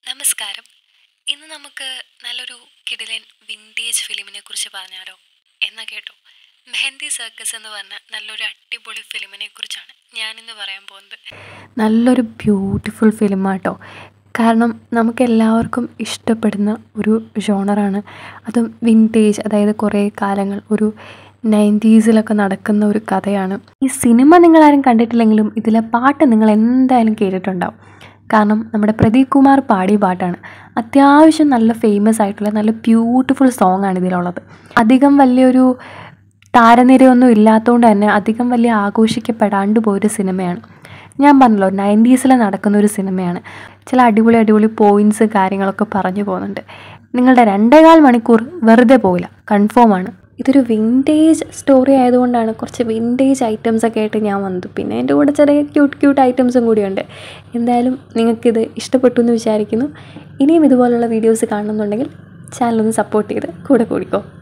നമസ്കാരം ഇന്ന് നമുക്ക് നല്ലൊരു കിടിലൻ വിൻറ്റേജ് ഫിലിമിനെ കുറിച്ച് പറഞ്ഞാലോ എന്നാ കേട്ടോ മെഹന്തി സർക്കസ് എന്ന് പറഞ്ഞ നല്ലൊരു അടിപൊളി ഫിലിമിനെ കുറിച്ചാണ് ഞാനിന്ന് പറയാൻ പോകുന്നത് നല്ലൊരു ബ്യൂട്ടിഫുൾ ഫിലിമാട്ടോ കാരണം നമുക്ക് എല്ലാവർക്കും ഇഷ്ടപ്പെടുന്ന ഒരു ജോണറാണ് അതും വിൻറ്റേജ് അതായത് കുറേ കാലങ്ങൾ ഒരു നയൻറ്റീസിലൊക്കെ നടക്കുന്ന ഒരു കഥയാണ് ഈ സിനിമ നിങ്ങളാരും കണ്ടിട്ടില്ലെങ്കിലും ഇതിലെ പാട്ട് നിങ്ങൾ എന്തായാലും കേട്ടിട്ടുണ്ടാവും കാരണം നമ്മുടെ പ്രദീപ് കുമാർ പാടിയ പാട്ടാണ് അത്യാവശ്യം നല്ല ഫേമസ് ആയിട്ടുള്ള നല്ല ബ്യൂട്ടിഫുൾ സോങ് ആണ് ഇതിലുള്ളത് അധികം വലിയൊരു താരനിരയൊന്നും ഇല്ലാത്തതുകൊണ്ട് തന്നെ അധികം വലിയ ആഘോഷിക്കപ്പെടാണ്ട് പോയൊരു സിനിമയാണ് ഞാൻ പറഞ്ഞല്ലോ നയൻറ്റീസിൽ നടക്കുന്ന ഒരു സിനിമയാണ് ചില അടിപൊളി അടിപൊളി പോയിൻറ്റ്സ് കാര്യങ്ങളൊക്കെ പറഞ്ഞു പോകുന്നുണ്ട് നിങ്ങളുടെ രണ്ടേകാൽ മണിക്കൂർ വെറുതെ പോയില്ല കൺഫേം ആണ് ഇതൊരു വിൻറ്റേജ് സ്റ്റോറി ആയതുകൊണ്ടാണ് കുറച്ച് വിൻറ്റേജ് ഐറ്റംസ് ഒക്കെ ആയിട്ട് ഞാൻ വന്നത് പിന്നെ എൻ്റെ കൂടെ ചെറിയ ക്യൂട്ട് ക്യൂട്ട് ഐറ്റംസും കൂടിയുണ്ട് എന്തായാലും നിങ്ങൾക്കിത് ഇഷ്ടപ്പെട്ടു എന്ന് വിചാരിക്കുന്നു ഇനിയും ഇതുപോലുള്ള വീഡിയോസ് കാണുന്നുണ്ടെങ്കിൽ ചാനൽ ഒന്ന് സപ്പോർട്ട് ചെയ്ത് കൂടെ കൂടിക്കോ